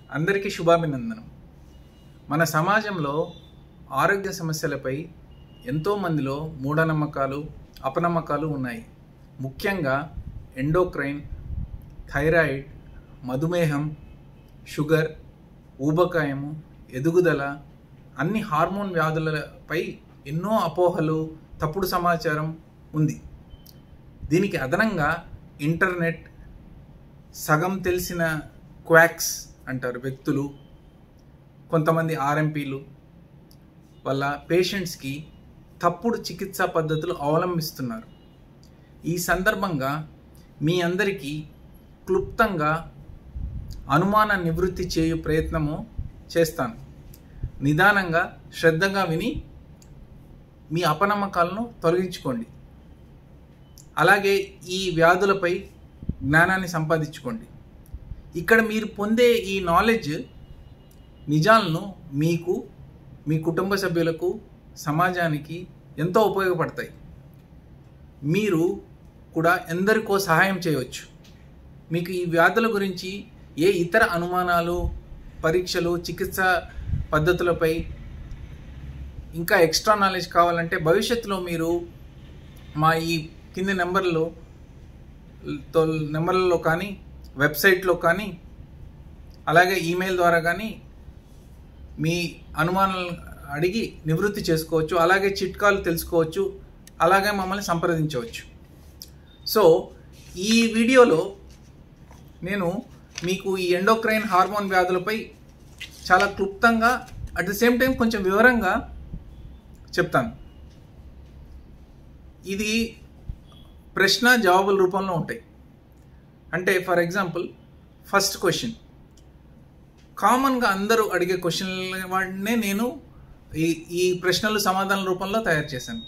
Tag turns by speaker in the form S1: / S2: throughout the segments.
S1: అందరికీ శుభాభినందనం మన సమాజంలో ఆరోగ్య సమస్యలపై ఎంతోమందిలో మూఢనమ్మకాలు అపనమ్మకాలు ఉన్నాయి ముఖ్యంగా ఎండోక్రైన్ థైరాయిడ్ మధుమేహం షుగర్ ఊబకాయము ఎదుగుదల అన్ని హార్మోన్ వ్యాధులపై ఎన్నో అపోహలు తప్పుడు సమాచారం ఉంది దీనికి అదనంగా ఇంటర్నెట్ సగం తెలిసిన క్వాక్స్ అంటారు వ్యక్తులు కొంతమంది ఆర్ఎంపీలు వల్ల పేషెంట్స్కి తప్పుడు చికిత్సా పద్ధతులు అవలంబిస్తున్నారు ఈ సందర్భంగా మీ అందరికీ క్లుప్తంగా అనుమాన నివృత్తి చేయు ప్రయత్నము చేస్తాను నిదానంగా శ్రద్ధగా విని మీ అపనమ్మకాలను తొలగించుకోండి అలాగే ఈ వ్యాధులపై జ్ఞానాన్ని సంపాదించుకోండి ఇక్కడ మీరు పొందే ఈ నాలెడ్జ్ నిజాలను మీకు మీ కుటుంబ సభ్యులకు సమాజానికి ఎంతో ఉపయోగపడతాయి మీరు కూడా ఎందరికో సహాయం చేయవచ్చు మీకు ఈ వ్యాధుల గురించి ఏ ఇతర అనుమానాలు పరీక్షలు చికిత్స పద్ధతులపై ఇంకా ఎక్స్ట్రా నాలెడ్జ్ కావాలంటే భవిష్యత్తులో మీరు మా ఈ కింది నెంబర్లో తో నెంబర్లలో కానీ వెబ్సైట్లో కానీ అలాగే ఈమెయిల్ ద్వారా కానీ మీ అనుమానాలు అడిగి నివృత్తి చేసుకోవచ్చు అలాగే చిట్కాలు తెలుసుకోవచ్చు అలాగే మమ్మల్ని సంప్రదించవచ్చు సో ఈ వీడియోలో నేను మీకు ఈ ఎండోక్రైన్ హార్మోన్ వ్యాధులపై చాలా క్లుప్తంగా అట్ ద సేమ్ టైం కొంచెం వివరంగా చెప్తాను ఇది ప్రశ్న జవాబుల రూపంలో ఉంటాయి అంటే ఫర్ ఎగ్జాంపుల్ ఫస్ట్ క్వశ్చన్ కామన్గా అందరూ అడిగే క్వశ్చన్ వాటినే నేను ఈ ఈ ప్రశ్నలు సమాధానం రూపంలో తయారు చేశాను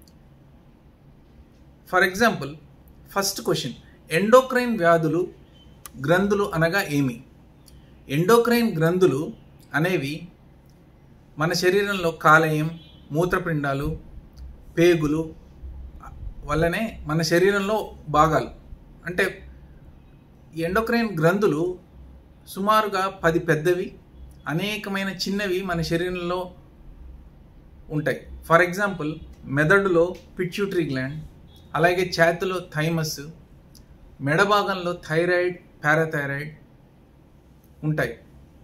S1: for example first question endocrine వ్యాధులు గ్రంథులు అనగా ఏమి ఎండోక్రైన్ గ్రంథులు అనేవి మన శరీరంలో కాలేయం మూత్రపిండాలు పేగులు వల్లనే మన శరీరంలో భాగాలు అంటే ఎండోక్రైన్ గ్రంథులు సుమారుగా పది పెద్దవి అనేకమైన చిన్నవి మన శరీరంలో ఉంటాయి ఫర్ ఎగ్జాంపుల్ మెదడులో పిట్యూటరీ గ్లాండ్ అలాగే ఛాతిలో థైమస్ మెడ భాగంలో థైరాయిడ్ పారాథైరాయిడ్ ఉంటాయి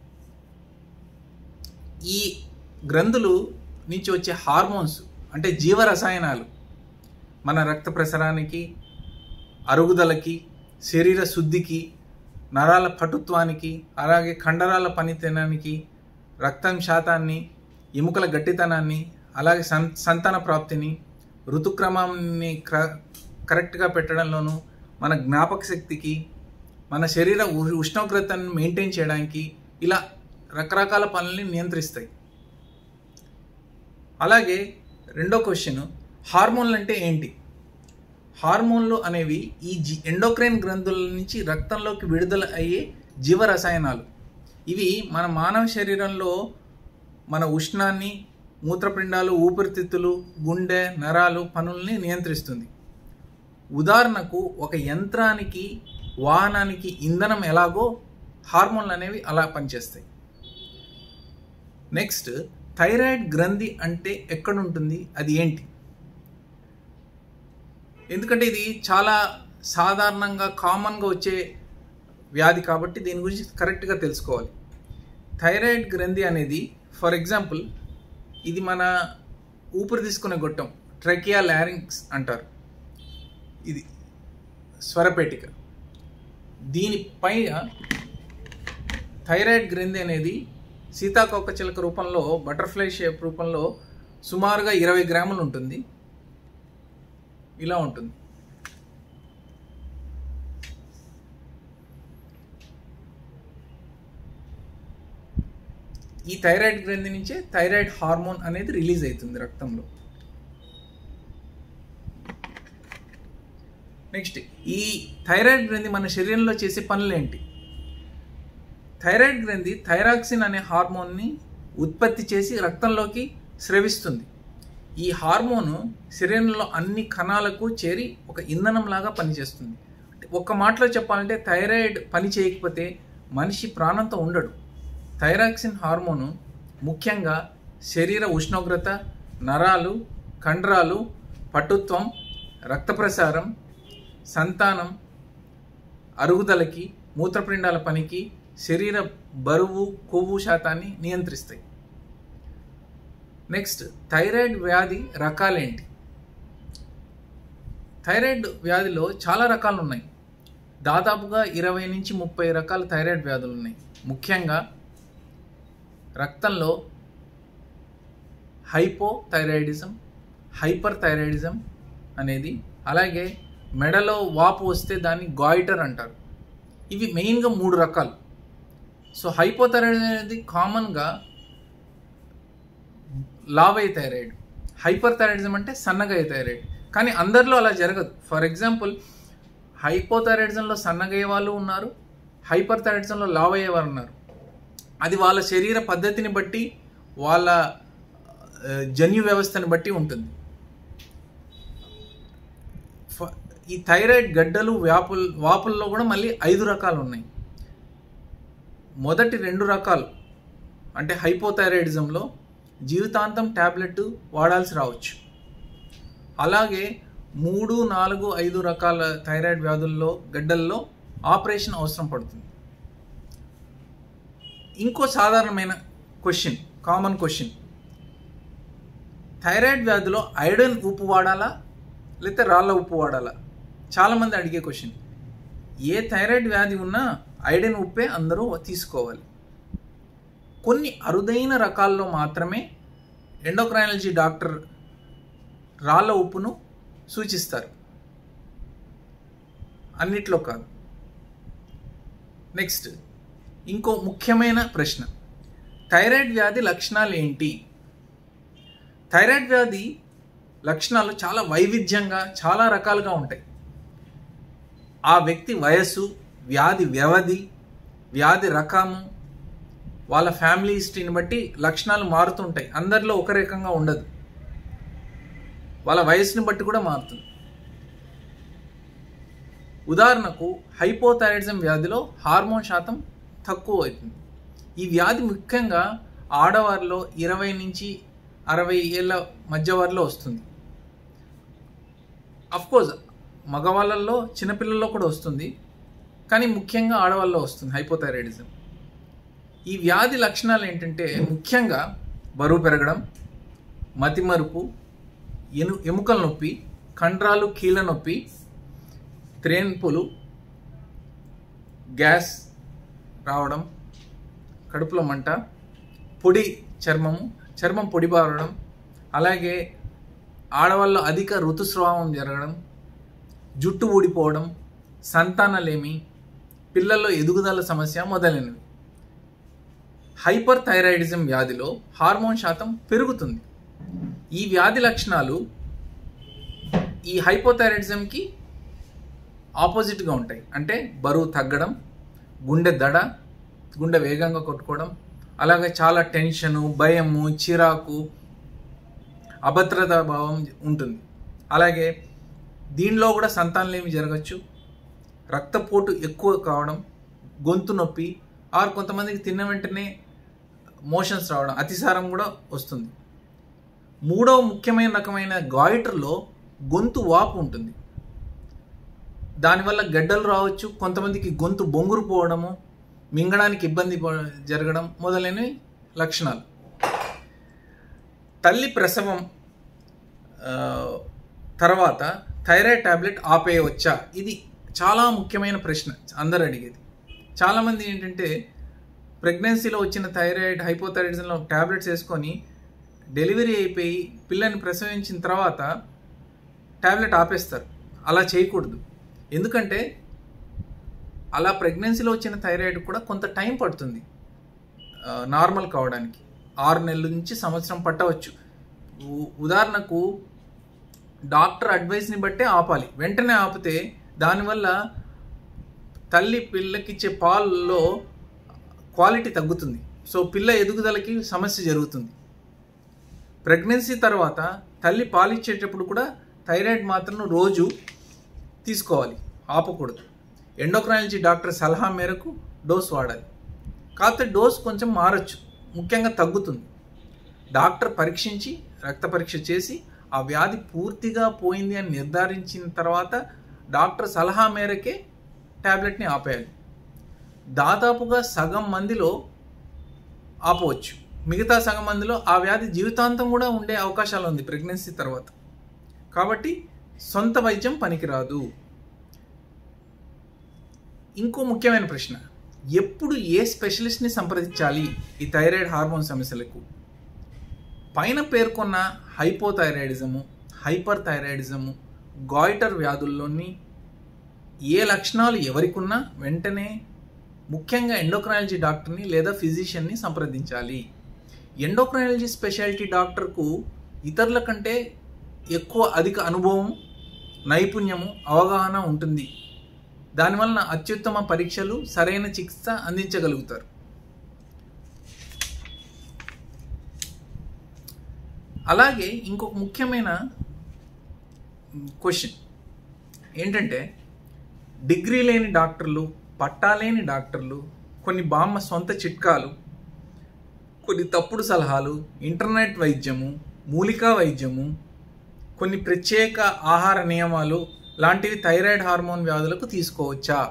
S1: ఈ గ్రంథులు నుంచి వచ్చే హార్మోన్స్ అంటే జీవరసాయనాలు మన రక్త ప్రసరానికి అరుగుదలకి శరీర శుద్ధికి నరాల పటుత్వానికి అలాగే కండరాల పనితనానికి రక్తం శాతాన్ని ఎముకల గట్టితనాన్ని అలాగే సన్ సంతాన ప్రాప్తిని ఋతుక్రమాన్ని క్ర కరెక్ట్గా పెట్టడంలోనూ మన జ్ఞాపక శక్తికి మన శరీర ఉ- ఉష్ణోగ్రతను మెయింటైన్ చేయడానికి ఇలా రకరకాల పనుల్ని నియంత్రిస్తాయి అలాగే రెండో క్వశ్చన్ హార్మోన్లు అంటే ఏంటి హార్మోన్లు అనేవి ఈ జి ఎండోక్రైన్ గ్రంథుల నుంచి రక్తంలోకి విడుదల అయ్యే జీవరసాయనాలు ఇవి మన మానవ శరీరంలో మన ఉష్ణాన్ని మూత్రపిండాలు ఊపిరితిత్తులు గుండె నరాలు పనుల్ని నియంత్రిస్తుంది ఉదాహరణకు ఒక యంత్రానికి వాహనానికి ఇంధనం ఎలాగో హార్మోన్లు అనేవి అలా పనిచేస్తాయి నెక్స్ట్ థైరాయిడ్ గ్రంథి అంటే ఎక్కడుంటుంది అది ఏంటి ఎందుకంటే ఇది చాలా సాధారణంగా కామన్గా వచ్చే వ్యాధి కాబట్టి దీని గురించి కరెక్ట్గా తెలుసుకోవాలి థైరాయిడ్ గ్రంథి అనేది ఫర్ ఎగ్జాంపుల్ ఇది మన ఊపిరి తీసుకునే గొట్టం ట్రెకియా లారింగ్స్ అంటారు ఇది స్వరపేటిక దీనిపైన థైరాయిడ్ గ్రంథి అనేది సీతాకోక చిలక రూపంలో బటర్ఫ్లై షేప్ రూపంలో సుమారుగా ఇరవై గ్రాములు ఉంటుంది ఇలా ఉంటుంది ఈ థైరాయిడ్ గ్రంథి నుంచే థైరాయిడ్ హార్మోన్ అనేది రిలీజ్ అవుతుంది రక్తంలో నెక్స్ట్ ఈ థైరాయిడ్ గ్రంథి మన శరీరంలో చేసే పనులు ఏంటి థైరాయిడ్ గ్రంథి థైరాక్సిన్ అనే హార్మోన్ని ఉత్పత్తి చేసి రక్తంలోకి స్రవిస్తుంది ఈ హార్మోను శరీరంలో అన్ని కణాలకు చేరి ఒక ఇంధనంలాగా పనిచేస్తుంది ఒక్క మాటలో చెప్పాలంటే థైరాయిడ్ పని చేయకపోతే మనిషి ప్రాణంతో ఉండడు థైరాక్సిన్ హార్మోను ముఖ్యంగా శరీర ఉష్ణోగ్రత నరాలు కండరాలు పటుత్వం రక్త ప్రసారం సంతానం అరుగుదలకి మూత్రపిండాల పనికి శరీర బరువు కొవ్వు శాతాన్ని నియంత్రిస్తాయి నెక్స్ట్ థైరాయిడ్ వ్యాధి రకాలేంటి థైరాయిడ్ వ్యాధిలో చాలా రకాలు ఉన్నాయి దాదాపుగా ఇరవై నుంచి ముప్పై రకాల థైరాయిడ్ వ్యాధులు ఉన్నాయి ముఖ్యంగా రక్తంలో హైపోథైరాయిడిజం హైపర్ థైరాయిడిజం అనేది అలాగే మెడలో వాపు వస్తే దాన్ని గాయిటర్ అంటారు ఇవి మెయిన్గా మూడు రకాలు సో హైపోథైరాయిడ్ అనేది కామన్గా లావై థైరాయిడ్ హైపర్ థైరాయిడిజం అంటే సన్నగా థైరాయిడ్ కానీ అందరిలో అలా జరగదు ఫర్ ఎగ్జాంపుల్ హైపోథైరాయిడిజంలో సన్నగయ్యే వాళ్ళు ఉన్నారు హైపర్ థైరాయిడిజంలో లావ్ అయ్యేవారు ఉన్నారు అది వాళ్ళ శరీర పద్ధతిని బట్టి వాళ్ళ ఆ, జన్యు వ్యవస్థని బట్టి ఉంటుంది ఫ- ఈ థైరాయిడ్ గడ్డలు వ్యాపుల్ వాపుల్లో కూడా మళ్ళీ ఐదు రకాలు ఉన్నాయి మొదటి రెండు రకాలు అంటే హైపోథైరాయిడిజంలో జీవితాంతం ట్యాబ్లెట్ వాడాల్సి రావచ్చు అలాగే మూడు నాలుగు ఐదు రకాల థైరాయిడ్ వ్యాధుల్లో గడ్డల్లో ఆపరేషన్ అవసరం పడుతుంది ఇంకో సాధారణమైన క్వశ్చన్ కామన్ క్వశ్చన్ థైరాయిడ్ వ్యాధిలో ఐరన్ ఉప్పు వాడాలా లేకపోతే రాళ్ళ ఉప్పు వాడాలా చాలామంది అడిగే క్వశ్చన్ ఏ థైరాయిడ్ వ్యాధి ఉన్నా ఐరన్ ఉప్పే అందరూ తీసుకోవాలి కొన్ని అరుదైన రకాల్లో మాత్రమే ఎండోక్రైనాలజీ డాక్టర్ రాళ్ళ ఉప్పును సూచిస్తారు అన్నిట్లో కాదు నెక్స్ట్ ఇంకో ముఖ్యమైన ప్రశ్న థైరాయిడ్ వ్యాధి లక్షణాలు ఏంటి థైరాయిడ్ వ్యాధి లక్షణాలు చాలా వైవిధ్యంగా చాలా రకాలుగా ఉంటాయి ఆ వ్యక్తి వయస్సు వ్యాధి వ్యవధి వ్యాధి రకము వాళ్ళ ఫ్యామిలీ హిస్టరీని బట్టి లక్షణాలు మారుతుంటాయి అందరిలో ఒక రకంగా ఉండదు వాళ్ళ వయసుని బట్టి కూడా మారుతుంది ఉదాహరణకు హైపోథైరాయిడిజం వ్యాధిలో హార్మోన్ శాతం తక్కువ అవుతుంది ఈ వ్యాధి ముఖ్యంగా ఆడవారిలో ఇరవై నుంచి అరవై ఏళ్ళ మధ్య వారిలో వస్తుంది కోర్స్ మగవాళ్ళల్లో చిన్నపిల్లల్లో కూడా వస్తుంది కానీ ముఖ్యంగా ఆడవాళ్ళలో వస్తుంది హైపోథైరాయిడిజం ఈ వ్యాధి లక్షణాలు ఏంటంటే ముఖ్యంగా బరువు పెరగడం మతిమరుపు ఎను ఎముకల నొప్పి కండరాలు కీళ్ళ నొప్పి త్రేన్పులు గ్యాస్ రావడం కడుపులో మంట పొడి చర్మము చర్మం పొడిబారడం అలాగే ఆడవాళ్ళలో అధిక ఋతుస్రావం జరగడం జుట్టు ఊడిపోవడం సంతానలేమి పిల్లల్లో ఎదుగుదల సమస్య మొదలైనవి హైపర్ థైరాయిడిజం వ్యాధిలో హార్మోన్ శాతం పెరుగుతుంది ఈ వ్యాధి లక్షణాలు ఈ హైపోథైరాయిడిజంకి ఆపోజిట్గా ఉంటాయి అంటే బరువు తగ్గడం గుండె దడ గుండె వేగంగా కొట్టుకోవడం అలాగే చాలా టెన్షను భయము చిరాకు అభద్రతా భావం ఉంటుంది అలాగే దీనిలో కూడా సంతానలేమి జరగచ్చు రక్తపోటు ఎక్కువ కావడం గొంతు నొప్పి ఆర్ కొంతమందికి తిన్న వెంటనే మోషన్స్ రావడం అతిసారం కూడా వస్తుంది మూడవ ముఖ్యమైన రకమైన గాయిటర్లో గొంతు వాపు ఉంటుంది దానివల్ల గడ్డలు రావచ్చు కొంతమందికి గొంతు బొంగురు పోవడము మింగడానికి ఇబ్బంది ప- జరగడం మొదలైనవి లక్షణాలు తల్లి ప్రసవం ఆ, తర్వాత థైరాయిడ్ టాబ్లెట్ ఆపేయవచ్చా ఇది చాలా ముఖ్యమైన ప్రశ్న అందరు అడిగేది చాలామంది ఏంటంటే ప్రెగ్నెన్సీలో వచ్చిన థైరాయిడ్ హైపోథైరాయిడిజంలో టాబ్లెట్స్ వేసుకొని డెలివరీ అయిపోయి పిల్లని ప్రసవించిన తర్వాత టాబ్లెట్ ఆపేస్తారు అలా చేయకూడదు ఎందుకంటే అలా ప్రెగ్నెన్సీలో వచ్చిన థైరాయిడ్ కూడా కొంత టైం పడుతుంది ఆ, నార్మల్ కావడానికి ఆరు నెలల నుంచి సంవత్సరం పట్టవచ్చు ఉ- ఉదాహరణకు డాక్టర్ అడ్వైస్ని బట్టే ఆపాలి వెంటనే ఆపితే దానివల్ల తల్లి పిల్లకిచ్చే పాలలో క్వాలిటీ తగ్గుతుంది సో పిల్ల ఎదుగుదలకి సమస్య జరుగుతుంది ప్రెగ్నెన్సీ తర్వాత తల్లి పాలిచ్చేటప్పుడు కూడా థైరాయిడ్ మాత్రను రోజు తీసుకోవాలి ఆపకూడదు ఎండోక్రైనాలజీ డాక్టర్ సలహా మేరకు డోస్ వాడాలి కాకపోతే డోస్ కొంచెం మారచ్చు ముఖ్యంగా తగ్గుతుంది డాక్టర్ పరీక్షించి రక్త పరీక్ష చేసి ఆ వ్యాధి పూర్తిగా పోయింది అని నిర్ధారించిన తర్వాత డాక్టర్ సలహా మేరకే ట్యాబ్లెట్ని ఆపేయాలి దాదాపుగా సగం మందిలో ఆపవచ్చు మిగతా సగం మందిలో ఆ వ్యాధి జీవితాంతం కూడా ఉండే అవకాశాలు ఉంది ప్రెగ్నెన్సీ తర్వాత కాబట్టి సొంత వైద్యం పనికిరాదు ఇంకో ముఖ్యమైన ప్రశ్న ఎప్పుడు ఏ స్పెషలిస్ట్ని సంప్రదించాలి ఈ థైరాయిడ్ హార్మోన్ సమస్యలకు పైన పేర్కొన్న హైపోథైరాయిడిజము హైపర్ థైరాయిడిజము గాయిటర్ వ్యాధుల్లోని ఏ లక్షణాలు ఎవరికున్నా వెంటనే ముఖ్యంగా ఎండోక్రైనాలజీ డాక్టర్ని లేదా ఫిజిషియన్ని సంప్రదించాలి ఎండోక్రైనాలజీ స్పెషాలిటీ డాక్టర్కు ఇతరుల కంటే ఎక్కువ అధిక అనుభవం నైపుణ్యము అవగాహన ఉంటుంది దానివలన అత్యుత్తమ పరీక్షలు సరైన చికిత్స అందించగలుగుతారు అలాగే ఇంకొక ముఖ్యమైన క్వశ్చన్ ఏంటంటే డిగ్రీ లేని డాక్టర్లు పట్టా లేని డాక్టర్లు కొన్ని బామ్మ సొంత చిట్కాలు కొన్ని తప్పుడు సలహాలు ఇంటర్నెట్ వైద్యము మూలికా వైద్యము కొన్ని ప్రత్యేక ఆహార నియమాలు లాంటివి థైరాయిడ్ హార్మోన్ వ్యాధులకు తీసుకోవచ్చా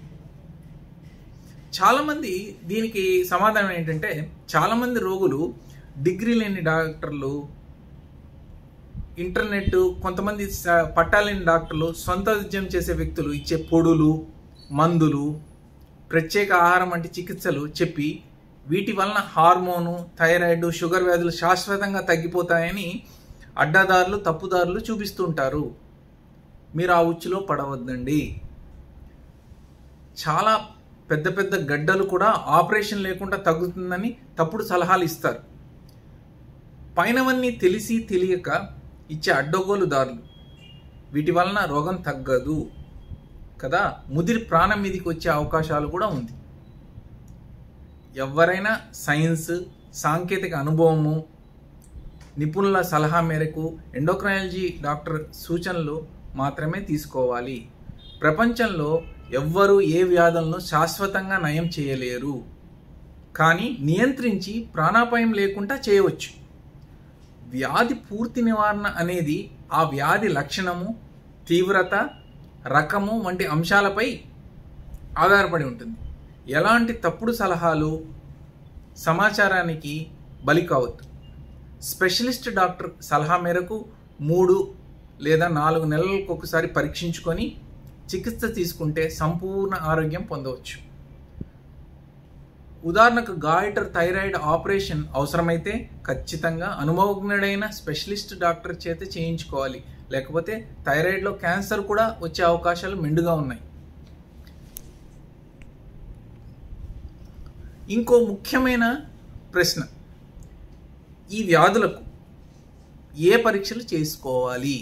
S1: చాలామంది దీనికి సమాధానం ఏంటంటే చాలామంది రోగులు డిగ్రీ లేని డాక్టర్లు ఇంటర్నెట్ కొంతమంది స- పట్టాలేని డాక్టర్లు సొంత వైద్యం చేసే వ్యక్తులు ఇచ్చే పొడులు మందులు ప్రత్యేక ఆహారం వంటి చికిత్సలు చెప్పి వీటి వలన హార్మోను థైరాయిడ్ షుగర్ వ్యాధులు శాశ్వతంగా తగ్గిపోతాయని అడ్డదారులు తప్పుదారులు చూపిస్తుంటారు మీరు ఆ ఉచ్చులో పడవద్దండి చాలా పెద్ద పెద్ద గడ్డలు కూడా ఆపరేషన్ లేకుండా తగ్గుతుందని తప్పుడు సలహాలు ఇస్తారు పైనవన్నీ తెలిసి తెలియక ఇచ్చే అడ్డగోలుదారులు వీటి వలన రోగం తగ్గదు కదా ముదిరి ప్రాణం మీదకి వచ్చే అవకాశాలు కూడా ఉంది ఎవరైనా సైన్స్ సాంకేతిక అనుభవము నిపుణుల సలహా మేరకు ఎండోక్రైనాలజీ డాక్టర్ సూచనలు మాత్రమే తీసుకోవాలి ప్రపంచంలో ఎవ్వరూ ఏ వ్యాధులను శాశ్వతంగా నయం చేయలేరు కానీ నియంత్రించి ప్రాణాపాయం లేకుండా చేయవచ్చు వ్యాధి పూర్తి నివారణ అనేది ఆ వ్యాధి లక్షణము తీవ్రత రకము వంటి అంశాలపై ఆధారపడి ఉంటుంది ఎలాంటి తప్పుడు సలహాలు సమాచారానికి బలి కావద్దు స్పెషలిస్ట్ డాక్టర్ సలహా మేరకు మూడు లేదా నాలుగు నెలలకు ఒకసారి పరీక్షించుకొని చికిత్స తీసుకుంటే సంపూర్ణ ఆరోగ్యం పొందవచ్చు ఉదాహరణకు గాయటర్ థైరాయిడ్ ఆపరేషన్ అవసరమైతే ఖచ్చితంగా అనుభవజ్ఞుడైన స్పెషలిస్ట్ డాక్టర్ చేత చేయించుకోవాలి లేకపోతే థైరాయిడ్లో క్యాన్సర్ కూడా వచ్చే అవకాశాలు మెండుగా ఉన్నాయి ఇంకో ముఖ్యమైన ప్రశ్న ఈ వ్యాధులకు ఏ పరీక్షలు చేసుకోవాలి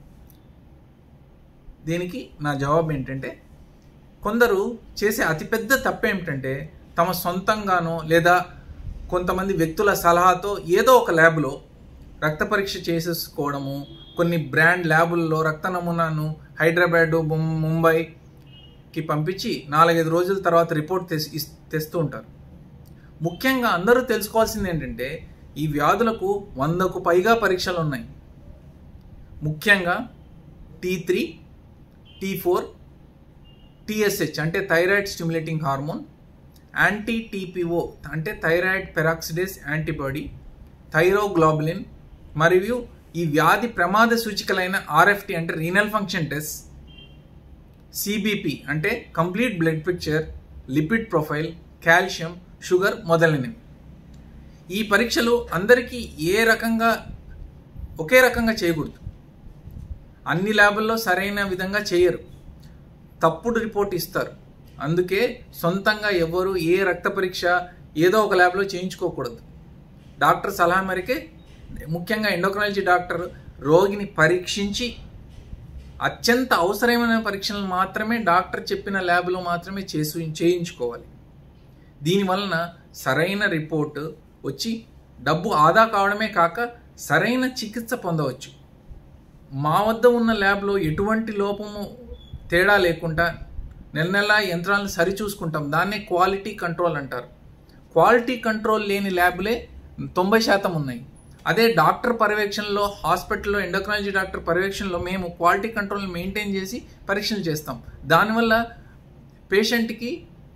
S1: దీనికి నా జవాబు ఏంటంటే కొందరు చేసే అతిపెద్ద తప్పు ఏమిటంటే తమ సొంతంగానో లేదా కొంతమంది వ్యక్తుల సలహాతో ఏదో ఒక ల్యాబ్లో రక్త పరీక్ష చేసేసుకోవడము కొన్ని బ్రాండ్ ల్యాబుల్లో రక్త నమూనాను హైదరాబాదు ముం- ముంబైకి పంపించి నాలుగైదు రోజుల తర్వాత రిపోర్ట్ తెస్ ఇస్- తెస్తూ ఉంటారు ముఖ్యంగా అందరూ తెలుసుకోవాల్సింది ఏంటంటే ఈ వ్యాధులకు వందకు పైగా పరీక్షలు ఉన్నాయి ముఖ్యంగా T three T four TSH అంటే thyroid stimulating hormone anti TPO అంటే థైరాయిడ్ పెరాక్సిడేస్ యాంటీబాడీ థైరోగ్లోబులిన్ మరియు ఈ వ్యాధి ప్రమాద సూచికలైన ఆర్ఎఫ్టీ అంటే రీనల్ ఫంక్షన్ టెస్ట్ సిబిపి అంటే complete blood picture lipid profile calcium sugar మొదలైనవి ఈ పరీక్షలు అందరికీ ఏ రకంగా ఒకే రకంగా చేయకూడదు అన్ని ల్యాబుల్లో సరైన విధంగా చేయరు తప్పుడు రిపోర్ట్ ఇస్తారు అందుకే సొంతంగా ఎవరు ఏ రక్త పరీక్ష ఏదో ఒక ల్యాబ్లో చేయించుకోకూడదు డాక్టర్ సలహా మేరకే ముఖ్యంగా ఎండోక్రాలజీ డాక్టర్ రోగిని పరీక్షించి అత్యంత అవసరమైన పరీక్షలను మాత్రమే డాక్టర్ చెప్పిన ల్యాబ్లో మాత్రమే చేసు చేయించుకోవాలి దీనివలన సరైన రిపోర్ట్ వచ్చి డబ్బు ఆదా కావడమే కాక సరైన చికిత్స పొందవచ్చు మా వద్ద ఉన్న ల్యాబ్లో ఎటువంటి లోపము తేడా లేకుండా నెల నెల యంత్రాలను సరిచూసుకుంటాం దాన్నే క్వాలిటీ కంట్రోల్ అంటారు క్వాలిటీ కంట్రోల్ లేని ల్యాబ్లే తొంభై శాతం ఉన్నాయి అదే డాక్టర్ పర్యవేక్షణలో హాస్పిటల్లో ఎండోక్రాలజీ డాక్టర్ పర్యవేక్షణలో మేము క్వాలిటీ కంట్రోల్ని మెయింటైన్ చేసి పరీక్షలు చేస్తాం దానివల్ల పేషెంట్కి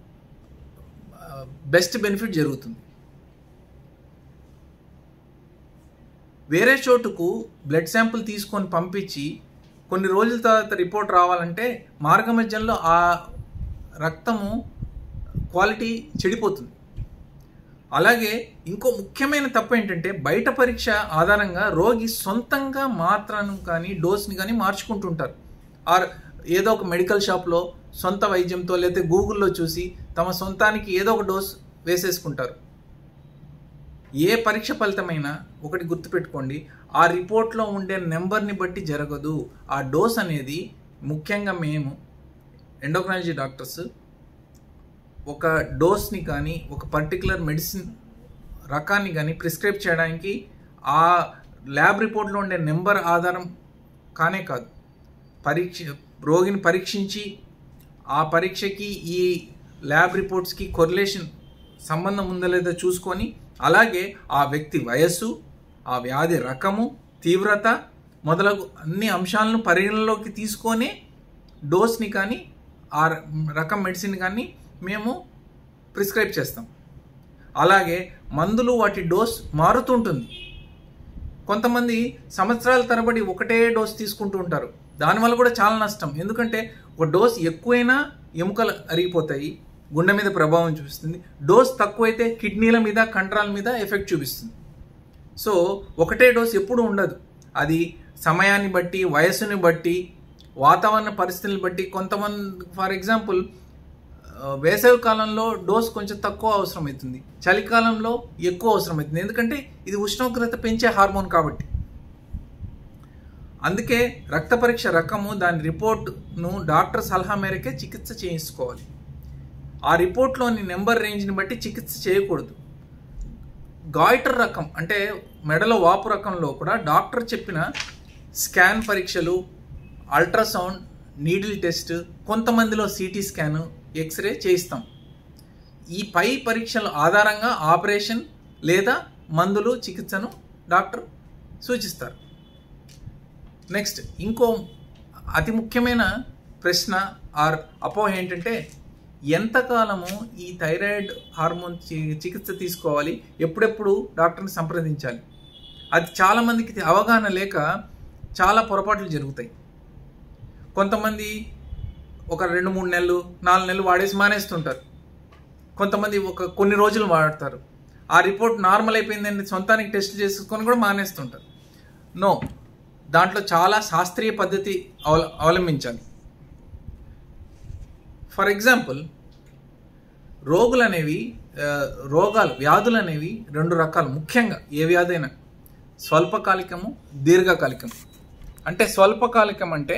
S1: బెస్ట్ బెనిఫిట్ జరుగుతుంది వేరే చోటుకు బ్లడ్ శాంపుల్ తీసుకొని పంపించి కొన్ని రోజుల తర్వాత రిపోర్ట్ రావాలంటే మార్గమధ్యంలో ఆ రక్తము క్వాలిటీ చెడిపోతుంది అలాగే ఇంకో ముఖ్యమైన తప్పు ఏంటంటే బయట పరీక్ష ఆధారంగా రోగి సొంతంగా మాత్రను కానీ డోస్ని కానీ మార్చుకుంటుంటారు ఆర్ ఏదో ఒక మెడికల్ షాప్లో సొంత వైద్యంతో లేకపోతే గూగుల్లో చూసి తమ సొంతానికి ఏదో ఒక డోస్ వేసేసుకుంటారు ఏ పరీక్ష ఫలితమైనా ఒకటి గుర్తుపెట్టుకోండి ఆ రిపోర్ట్లో ఉండే నెంబర్ని బట్టి జరగదు ఆ డోస్ అనేది ముఖ్యంగా మేము ఎండోక్రాలజీ డాక్టర్స్ ఒక డోస్ని కానీ ఒక పర్టికులర్ మెడిసిన్ రకాన్ని కానీ ప్రిస్క్రైబ్ చేయడానికి ఆ ల్యాబ్ రిపోర్ట్లో ఉండే నెంబర్ ఆధారం కానే కాదు పరీక్ష రోగిని పరీక్షించి ఆ పరీక్షకి ఈ ల్యాబ్ రిపోర్ట్స్కి కొరిలేషన్ సంబంధం ఉందా లేదా చూసుకొని అలాగే ఆ వ్యక్తి వయస్సు ఆ వ్యాధి రకము తీవ్రత మొదలగు అన్ని అంశాలను పరిగణలోకి తీసుకొని డోస్ని కానీ ఆ రకం మెడిసిన్ కానీ మేము ప్రిస్క్రైబ్ చేస్తాం అలాగే మందులు వాటి డోస్ మారుతుంటుంది కొంతమంది సంవత్సరాల తరబడి ఒకటే డోస్ తీసుకుంటూ ఉంటారు దానివల్ల కూడా చాలా నష్టం ఎందుకంటే ఒక డోస్ ఎక్కువైనా ఎముకలు అరిగిపోతాయి గుండె మీద ప్రభావం చూపిస్తుంది డోస్ తక్కువైతే కిడ్నీల మీద కండరాల మీద ఎఫెక్ట్ చూపిస్తుంది సో ఒకటే డోస్ ఎప్పుడు ఉండదు అది సమయాన్ని బట్టి వయస్సుని బట్టి వాతావరణ పరిస్థితులను బట్టి కొంతమంది ఫర్ ఎగ్జాంపుల్ వేసవి కాలంలో డోస్ కొంచెం తక్కువ అవసరమవుతుంది చలికాలంలో ఎక్కువ అవసరమవుతుంది ఎందుకంటే ఇది ఉష్ణోగ్రత పెంచే హార్మోన్ కాబట్టి అందుకే రక్త పరీక్ష రకము దాని రిపోర్ట్ను డాక్టర్ సలహా మేరకే చికిత్స చేయించుకోవాలి ఆ రిపోర్ట్లోని నెంబర్ రేంజ్ని బట్టి చికిత్స చేయకూడదు గాయిటర్ రకం అంటే మెడలో వాపు రకంలో కూడా డాక్టర్ చెప్పిన స్కాన్ పరీక్షలు అల్ట్రాసౌండ్ నీడిల్ టెస్ట్ కొంతమందిలో సిటీ స్కాను ఎక్స్రే చేయిస్తాం ఈ పై పరీక్షల ఆధారంగా ఆపరేషన్ లేదా మందులు చికిత్సను డాక్టర్ సూచిస్తారు నెక్స్ట్ ఇంకో అతి ముఖ్యమైన ప్రశ్న ఆర్ అపోహ ఏంటంటే ఎంతకాలము ఈ థైరాయిడ్ హార్మోన్ చికిత్స తీసుకోవాలి ఎప్పుడెప్పుడు డాక్టర్ని సంప్రదించాలి అది చాలామందికి అవగాహన లేక చాలా పొరపాట్లు జరుగుతాయి కొంతమంది ఒక రెండు మూడు నెలలు నాలుగు నెలలు వాడేసి మానేస్తుంటారు కొంతమంది ఒక కొన్ని రోజులు వాడతారు ఆ రిపోర్ట్ నార్మల్ అయిపోయిందని సొంతానికి టెస్ట్ చేసుకొని కూడా మానేస్తుంటారు నో దాంట్లో చాలా శాస్త్రీయ పద్ధతి అవల అవలంబించాలి ఫర్ ఎగ్జాంపుల్ రోగులు అనేవి రోగాలు వ్యాధులు అనేవి రెండు రకాలు ముఖ్యంగా ఏ వ్యాధి అయినా స్వల్పకాలికము దీర్ఘకాలికము అంటే స్వల్పకాలికం అంటే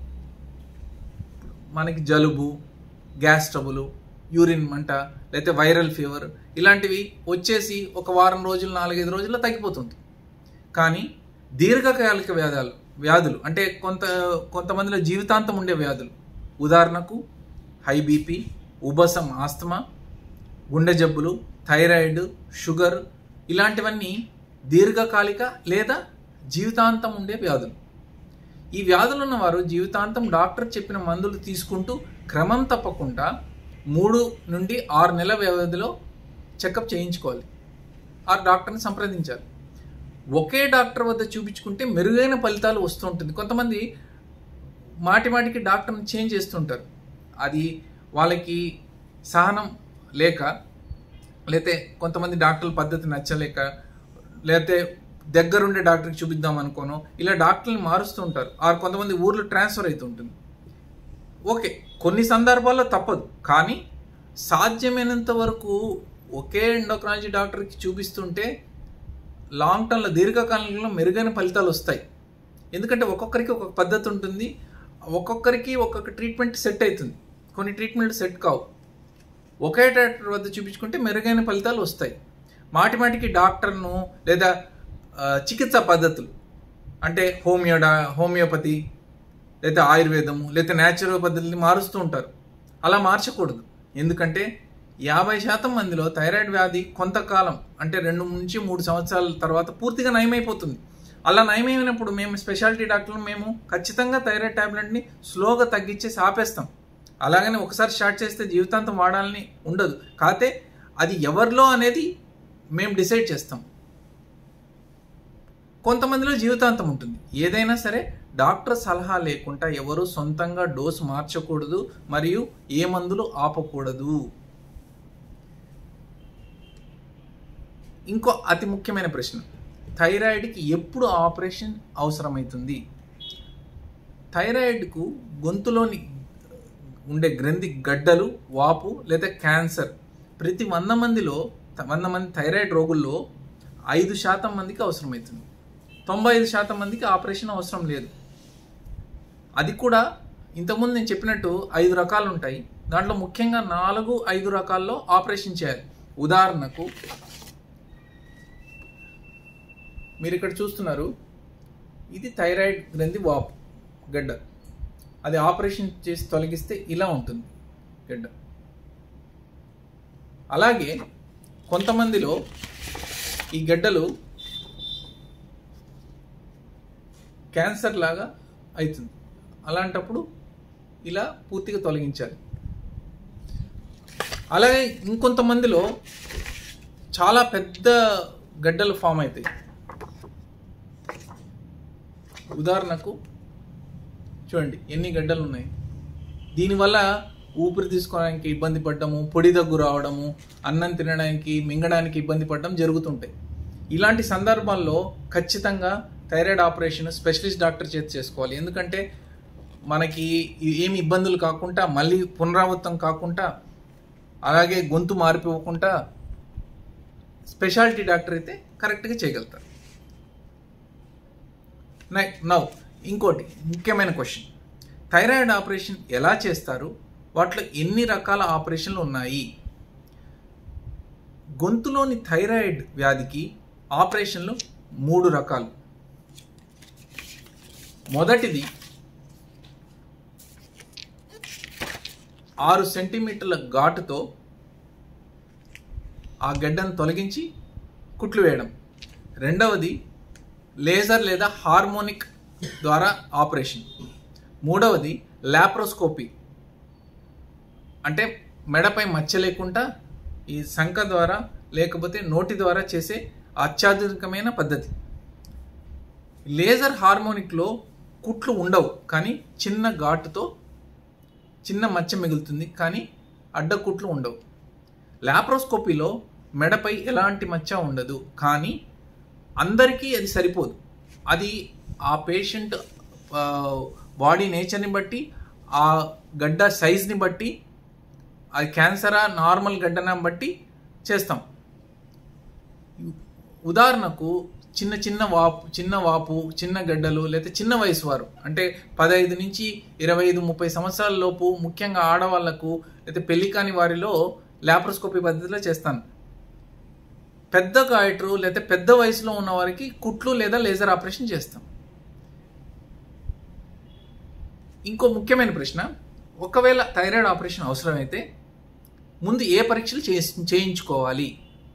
S1: మనకి జలుబు గ్యాస్ ట్రబుల్ యూరిన్ మంట లేకపోతే వైరల్ ఫీవర్ ఇలాంటివి వచ్చేసి ఒక వారం రోజులు నాలుగైదు రోజుల్లో తగ్గిపోతుంది కానీ దీర్ఘకాలిక వ్యాధాలు వ్యాధులు అంటే కొంత కొంతమందిలో జీవితాంతం ఉండే వ్యాధులు ఉదాహరణకు హై బీపీ ఉబసం ఆస్తమా గుండె జబ్బులు థైరాయిడ్ షుగర్ ఇలాంటివన్నీ దీర్ఘకాలిక లేదా జీవితాంతం ఉండే వ్యాధులు ఈ వ్యాధులు ఉన్నవారు జీవితాంతం డాక్టర్ చెప్పిన మందులు తీసుకుంటూ క్రమం తప్పకుండా మూడు నుండి ఆరు నెలల వ్యవధిలో చెకప్ చేయించుకోవాలి ఆ డాక్టర్ని సంప్రదించాలి ఒకే డాక్టర్ వద్ద చూపించుకుంటే మెరుగైన ఫలితాలు వస్తుంటుంది కొంతమంది మాటి మాటికి డాక్టర్ని చేంజ్ చేస్తుంటారు అది వాళ్ళకి సహనం లేక లేతే కొంతమంది డాక్టర్ల పద్ధతి నచ్చలేక లేకపోతే దగ్గరుండే డాక్టర్కి చూపిద్దాం అనుకోను ఇలా డాక్టర్ని మారుస్తూ ఉంటారు ఆ కొంతమంది ఊర్లో ట్రాన్స్ఫర్ అవుతుంటుంది ఓకే కొన్ని సందర్భాల్లో తప్పదు కానీ సాధ్యమైనంత వరకు ఒకే ఎండోక్రాలజీ డాక్టర్కి చూపిస్తుంటే లాంగ్ టర్మ్లో దీర్ఘకాలంలో మెరుగైన ఫలితాలు వస్తాయి ఎందుకంటే ఒక్కొక్కరికి ఒక్కొక్క పద్ధతి ఉంటుంది ఒక్కొక్కరికి ఒక్కొక్క ట్రీట్మెంట్ సెట్ అవుతుంది కొన్ని ట్రీట్మెంట్ సెట్ కావు ఒకే డాక్టర్ వద్ద చూపించుకుంటే మెరుగైన ఫలితాలు వస్తాయి మాటి మాటికి డాక్టర్ను లేదా చికిత్సా పద్ధతులు అంటే హోమియోడా హోమియోపతి లేదా ఆయుర్వేదము లేదా న్యాచురల్ పద్ధతుల్ని మారుస్తూ ఉంటారు అలా మార్చకూడదు ఎందుకంటే యాభై శాతం మందిలో థైరాయిడ్ వ్యాధి కొంతకాలం అంటే రెండు నుంచి మూడు సంవత్సరాల తర్వాత పూర్తిగా నయమైపోతుంది అలా నయమైనప్పుడు మేము స్పెషాలిటీ డాక్టర్లు మేము ఖచ్చితంగా థైరాయిడ్ టాబ్లెట్ని స్లోగా తగ్గించేసి ఆపేస్తాం అలాగని ఒకసారి స్టార్ట్ చేస్తే జీవితాంతం వాడాలని ఉండదు కాకపోతే అది ఎవరిలో అనేది మేము డిసైడ్ చేస్తాం కొంతమందిలో జీవితాంతం ఉంటుంది ఏదైనా సరే డాక్టర్ సలహా లేకుండా ఎవరు సొంతంగా డోసు మార్చకూడదు మరియు ఏ మందులు ఆపకూడదు ఇంకో అతి ముఖ్యమైన ప్రశ్న థైరాయిడ్కి ఎప్పుడు ఆపరేషన్ అవసరమవుతుంది థైరాయిడ్కు గొంతులోని ఉండే గ్రంథి గడ్డలు వాపు లేదా క్యాన్సర్ ప్రతి వంద మందిలో వంద మంది థైరాయిడ్ రోగుల్లో ఐదు శాతం మందికి అవసరమవుతుంది తొంభై ఐదు శాతం మందికి ఆపరేషన్ అవసరం లేదు అది కూడా ఇంతకుముందు నేను చెప్పినట్టు ఐదు రకాలు ఉంటాయి దాంట్లో ముఖ్యంగా నాలుగు ఐదు రకాల్లో ఆపరేషన్ చేయాలి ఉదాహరణకు మీరు ఇక్కడ చూస్తున్నారు ఇది థైరాయిడ్ గ్రంథి వాపు గడ్డ అది ఆపరేషన్ చేసి తొలగిస్తే ఇలా ఉంటుంది గడ్డ అలాగే కొంతమందిలో ఈ గడ్డలు క్యాన్సర్ లాగా అవుతుంది అలాంటప్పుడు ఇలా పూర్తిగా తొలగించాలి అలాగే ఇంకొంతమందిలో చాలా పెద్ద గడ్డలు ఫామ్ అవుతాయి ఉదాహరణకు చూడండి ఎన్ని గడ్డలు ఉన్నాయి దీనివల్ల ఊపిరి తీసుకోవడానికి ఇబ్బంది పడడము పొడి దగ్గు రావడము అన్నం తినడానికి మింగడానికి ఇబ్బంది పడడం జరుగుతుంటాయి ఇలాంటి సందర్భాల్లో ఖచ్చితంగా థైరాయిడ్ ఆపరేషన్ స్పెషలిస్ట్ డాక్టర్ చేతి చేసుకోవాలి ఎందుకంటే మనకి ఏమి ఇబ్బందులు కాకుండా మళ్ళీ పునరావృతం కాకుండా అలాగే గొంతు మారిపోకుండా స్పెషాలిటీ డాక్టర్ అయితే కరెక్ట్గా చేయగలుగుతారు నవ్ ఇంకోటి ముఖ్యమైన క్వశ్చన్ థైరాయిడ్ ఆపరేషన్ ఎలా చేస్తారు వాటిలో ఎన్ని రకాల ఆపరేషన్లు ఉన్నాయి గొంతులోని థైరాయిడ్ వ్యాధికి ఆపరేషన్లు మూడు రకాలు మొదటిది ఆరు సెంటీమీటర్ల ఘాటుతో ఆ గడ్డను తొలగించి కుట్లు వేయడం రెండవది లేజర్ లేదా హార్మోనిక్ ద్వారా ఆపరేషన్ మూడవది లాప్రోస్కోపీ అంటే మెడపై మచ్చ లేకుండా ఈ సంఖ ద్వారా లేకపోతే నోటి ద్వారా చేసే అత్యాధునికమైన పద్ధతి లేజర్ హార్మోనిక్లో కుట్లు ఉండవు కానీ చిన్న ఘాటుతో చిన్న మచ్చ మిగులుతుంది కానీ అడ్డకుట్లు ఉండవు లాప్రోస్కోపీలో మెడపై ఎలాంటి మచ్చ ఉండదు కానీ అందరికీ అది సరిపోదు అది ఆ పేషెంట్ బాడీ నేచర్ని బట్టి ఆ గడ్డ సైజ్ని బట్టి అది క్యాన్సరా నార్మల్ గడ్డన బట్టి చేస్తాం ఉదాహరణకు చిన్న చిన్న వాపు చిన్న వాపు చిన్న గడ్డలు లేదా చిన్న వయసు వారు అంటే పదహైదు నుంచి ఇరవై ఐదు ముప్పై సంవత్సరాల లోపు ముఖ్యంగా ఆడవాళ్లకు లేదా పెళ్లి కాని వారిలో లాప్రోస్కోపీ పద్ధతిలో చేస్తాను పెద్ద గాయటరు లేదా పెద్ద వయసులో ఉన్న వారికి కుట్లు లేదా లేజర్ ఆపరేషన్ చేస్తాం ఇంకో ముఖ్యమైన ప్రశ్న ఒకవేళ థైరాయిడ్ ఆపరేషన్ అవసరమైతే ముందు ఏ పరీక్షలు చేయించుకోవాలి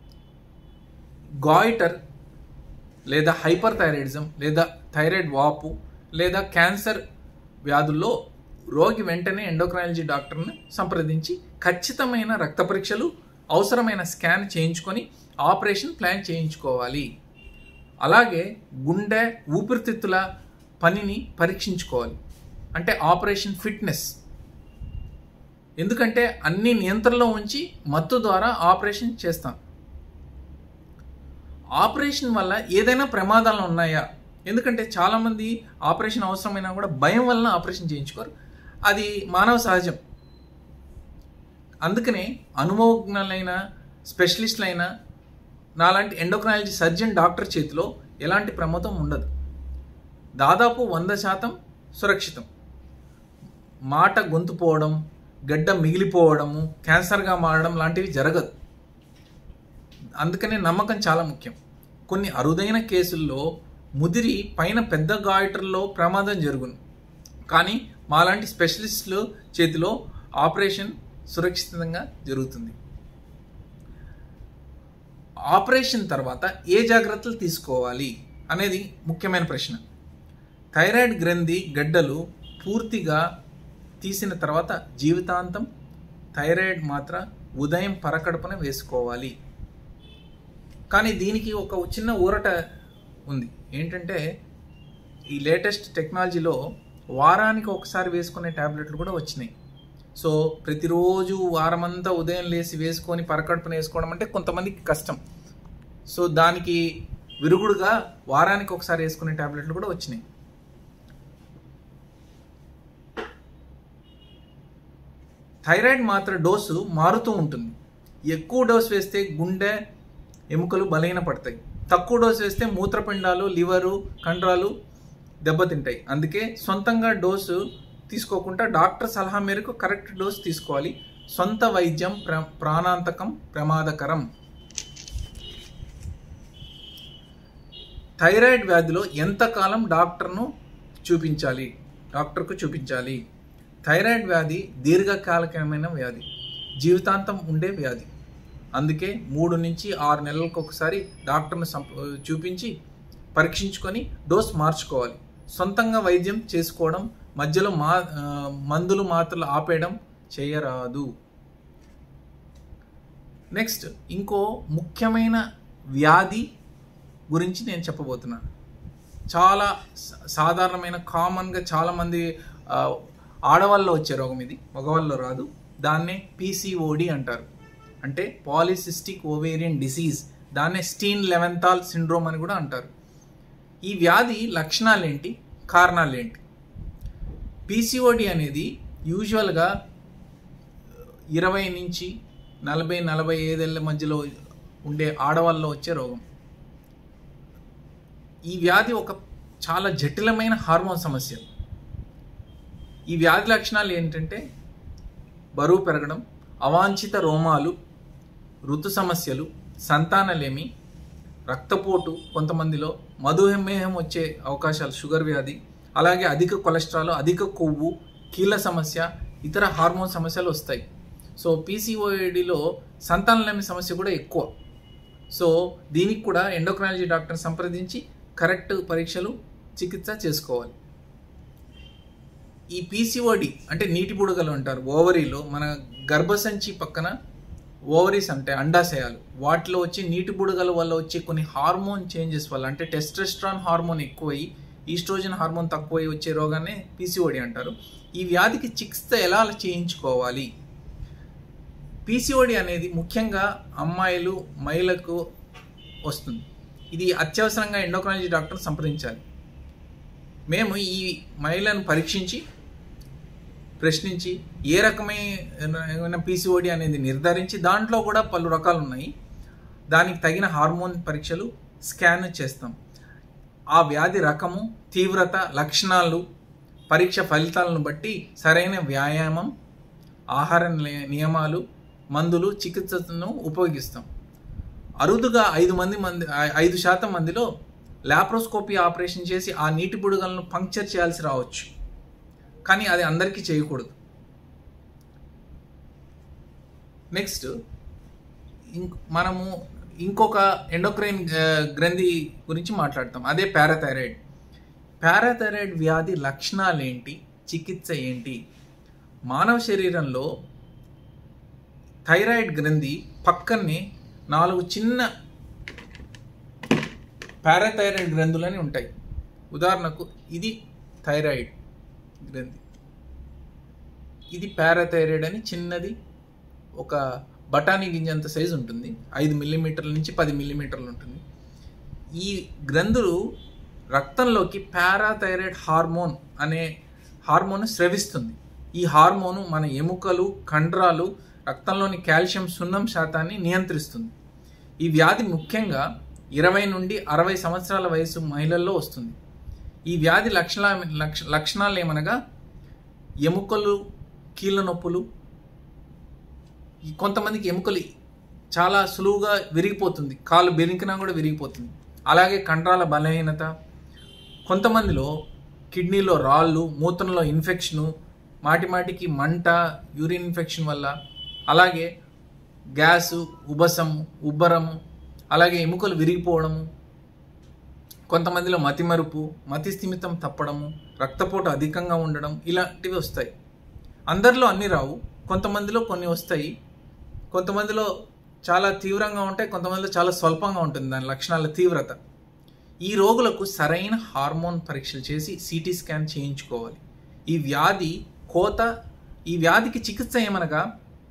S1: గాయిటర్ లేదా హైపర్ థైరాయిడిజం లేదా థైరాయిడ్ వాపు లేదా క్యాన్సర్ వ్యాధుల్లో రోగి వెంటనే ఎండోక్రైనాలజీ డాక్టర్ని సంప్రదించి ఖచ్చితమైన రక్త పరీక్షలు అవసరమైన స్కాన్ చేయించుకొని ఆపరేషన్ ప్లాన్ చేయించుకోవాలి అలాగే గుండె ఊపిరితిత్తుల పనిని పరీక్షించుకోవాలి అంటే ఆపరేషన్ ఫిట్నెస్ ఎందుకంటే అన్ని నియంత్రణలో ఉంచి మత్తు ద్వారా ఆపరేషన్ చేస్తాం ఆపరేషన్ వల్ల ఏదైనా ప్రమాదాలు ఉన్నాయా ఎందుకంటే చాలామంది ఆపరేషన్ అవసరమైనా కూడా భయం వలన ఆపరేషన్ చేయించుకోరు అది మానవ సహజం అందుకనే అనుభవజ్ఞులైన స్పెషలిస్టులైన నాలాంటి ఎండోక్రాలజీ సర్జన్ డాక్టర్ చేతిలో ఎలాంటి ప్రమాదం ఉండదు దాదాపు వంద శాతం సురక్షితం మాట గొంతు పోవడం గడ్డ మిగిలిపోవడము క్యాన్సర్గా మారడం లాంటివి జరగదు అందుకనే నమ్మకం చాలా ముఖ్యం కొన్ని అరుదైన కేసుల్లో ముదిరి పైన పెద్ద గాయటర్లో ప్రమాదం జరుగును కానీ మాలాంటి స్పెషలిస్టులు చేతిలో ఆపరేషన్ సురక్షితంగా జరుగుతుంది ఆపరేషన్ తర్వాత ఏ జాగ్రత్తలు తీసుకోవాలి అనేది ముఖ్యమైన ప్రశ్న థైరాయిడ్ గ్రంథి గడ్డలు పూర్తిగా తీసిన తర్వాత జీవితాంతం థైరాయిడ్ మాత్ర ఉదయం పరకడుపున వేసుకోవాలి కానీ దీనికి ఒక చిన్న ఊరట ఉంది ఏంటంటే ఈ లేటెస్ట్ టెక్నాలజీలో వారానికి ఒకసారి వేసుకునే ట్యాబ్లెట్లు కూడా వచ్చినాయి సో ప్రతిరోజు వారమంతా ఉదయం లేచి వేసుకొని పరకడుపున వేసుకోవడం అంటే కొంతమందికి కష్టం సో దానికి విరుగుడుగా వారానికి ఒకసారి వేసుకునే ట్యాబ్లెట్లు కూడా వచ్చినాయి థైరాయిడ్ మాత్ర డోసు మారుతూ ఉంటుంది ఎక్కువ డోస్ వేస్తే గుండె ఎముకలు బలహీన పడతాయి తక్కువ డోస్ వేస్తే మూత్రపిండాలు లివరు కండరాలు దెబ్బతింటాయి అందుకే సొంతంగా డోసు తీసుకోకుండా డాక్టర్ సలహా మేరకు కరెక్ట్ డోస్ తీసుకోవాలి సొంత వైద్యం ప్ర ప్రాణాంతకం ప్రమాదకరం థైరాయిడ్ వ్యాధిలో ఎంతకాలం డాక్టర్ను చూపించాలి డాక్టర్కు చూపించాలి థైరాయిడ్ వ్యాధి దీర్ఘకాలికమైన వ్యాధి జీవితాంతం ఉండే వ్యాధి అందుకే మూడు నుంచి ఆరు నెలలకు ఒకసారి డాక్టర్ను సంప చూపించి పరీక్షించుకొని డోస్ మార్చుకోవాలి సొంతంగా వైద్యం చేసుకోవడం మధ్యలో మా మందులు మాత్రలు ఆపేయడం చేయరాదు నెక్స్ట్ ఇంకో ముఖ్యమైన వ్యాధి గురించి నేను చెప్పబోతున్నాను చాలా సాధారణమైన కామన్గా చాలామంది ఆడవాళ్ళలో వచ్చే రోగం ఇది మగవాళ్ళలో రాదు దాన్నే పీసీఓడి అంటారు అంటే పాలిసిస్టిక్ ఓవేరియన్ డిసీజ్ దాన్నే స్టీన్ లెవెంతాల్ సిండ్రోమ్ అని కూడా అంటారు ఈ వ్యాధి లక్షణాలు ఏంటి కారణాలు ఏంటి పీసీఓడి అనేది యూజువల్గా ఇరవై నుంచి నలభై నలభై ఐదేళ్ళ మధ్యలో ఉండే ఆడవాళ్ళలో వచ్చే రోగం ఈ వ్యాధి ఒక చాలా జటిలమైన హార్మోన్ సమస్య ఈ వ్యాధి లక్షణాలు ఏంటంటే బరువు పెరగడం అవాంఛిత రోమాలు ఋతు సమస్యలు సంతానలేమి రక్తపోటు కొంతమందిలో మధుమేహం వచ్చే అవకాశాలు షుగర్ వ్యాధి అలాగే అధిక కొలెస్ట్రాల్ అధిక కొవ్వు కీళ్ళ సమస్య ఇతర హార్మోన్ సమస్యలు వస్తాయి సో పీసీఓఏడిలో సంతానలేమి సమస్య కూడా ఎక్కువ సో దీనికి కూడా ఎండోక్రాలజీ డాక్టర్ సంప్రదించి కరెక్ట్ పరీక్షలు చికిత్స చేసుకోవాలి ఈ పీసీఓడి అంటే నీటి బుడగలు అంటారు ఓవరీలో మన గర్భసంచి పక్కన ఓవరీస్ అంటే అండాశయాలు వాటిలో వచ్చే నీటి బుడగల వల్ల వచ్చే కొన్ని హార్మోన్ చేంజెస్ వల్ల అంటే టెస్టెస్ట్రాన్ హార్మోన్ ఎక్కువై ఈస్ట్రోజన్ హార్మోన్ తక్కువై వచ్చే రోగాన్ని పీసీఓడి అంటారు ఈ వ్యాధికి చికిత్స ఎలా చేయించుకోవాలి పీసీఓడి అనేది ముఖ్యంగా అమ్మాయిలు మహిళలకు వస్తుంది ఇది అత్యవసరంగా ఎండోక్రాలజీ డాక్టర్ సంప్రదించాలి మేము ఈ మహిళను పరీక్షించి ప్రశ్నించి ఏ రకమైన పీసీఓడి అనేది నిర్ధారించి దాంట్లో కూడా పలు రకాలు ఉన్నాయి దానికి తగిన హార్మోన్ పరీక్షలు స్కాన్ చేస్తాం ఆ వ్యాధి రకము తీవ్రత లక్షణాలు పరీక్ష ఫలితాలను బట్టి సరైన వ్యాయామం ఆహార నియమాలు మందులు చికిత్సను ఉపయోగిస్తాం అరుదుగా ఐదు మంది మంది ఐదు శాతం మందిలో లాప్రోస్కోపీ ఆపరేషన్ చేసి ఆ నీటి బుడగలను పంక్చర్ చేయాల్సి రావచ్చు కానీ అది అందరికీ చేయకూడదు నెక్స్ట్ మనము ఇంకొక ఎండోక్రైన్ గ్రంథి గురించి మాట్లాడతాం అదే పారాథైరాయిడ్ పారాథైరాయిడ్ వ్యాధి లక్షణాలు ఏంటి చికిత్స ఏంటి మానవ శరీరంలో థైరాయిడ్ గ్రంథి పక్కనే నాలుగు చిన్న పారాథైరాయిడ్ గ్రంథులని ఉంటాయి ఉదాహరణకు ఇది థైరాయిడ్ గ్రంథి ఇది పారాథైరాయిడ్ అని చిన్నది ఒక బఠానీ గింజంత సైజు ఉంటుంది ఐదు మిల్లీమీటర్ల నుంచి పది మిల్లీమీటర్లు ఉంటుంది ఈ గ్రంథులు రక్తంలోకి పారాథైరాయిడ్ హార్మోన్ అనే హార్మోన్ స్రవిస్తుంది ఈ హార్మోను మన ఎముకలు కండరాలు రక్తంలోని కాల్షియం సున్నం శాతాన్ని నియంత్రిస్తుంది ఈ వ్యాధి ముఖ్యంగా ఇరవై నుండి అరవై సంవత్సరాల వయసు మహిళల్లో వస్తుంది ఈ వ్యాధి లక్షణ లక్ష లక్షణాలు ఏమనగా ఎముకలు కీళ్ళ నొప్పులు కొంతమందికి ఎముకలు చాలా సులువుగా విరిగిపోతుంది కాలు బెనికినా కూడా విరిగిపోతుంది అలాగే కండరాల బలహీనత కొంతమందిలో కిడ్నీలో రాళ్ళు మూత్రంలో ఇన్ఫెక్షను మాటి మాటికి మంట యూరిన్ ఇన్ఫెక్షన్ వల్ల అలాగే గ్యాసు ఉబసము ఉబ్బరము అలాగే ఎముకలు విరిగిపోవడము కొంతమందిలో మతిమరుపు మతి స్థిమితం తప్పడము రక్తపోటు అధికంగా ఉండడం ఇలాంటివి వస్తాయి అందరిలో అన్ని రావు కొంతమందిలో కొన్ని వస్తాయి కొంతమందిలో చాలా తీవ్రంగా ఉంటాయి కొంతమందిలో చాలా స్వల్పంగా ఉంటుంది దాని లక్షణాల తీవ్రత ఈ రోగులకు సరైన హార్మోన్ పరీక్షలు చేసి సిటీ స్కాన్ చేయించుకోవాలి ఈ వ్యాధి కోత ఈ వ్యాధికి చికిత్స ఏమనగా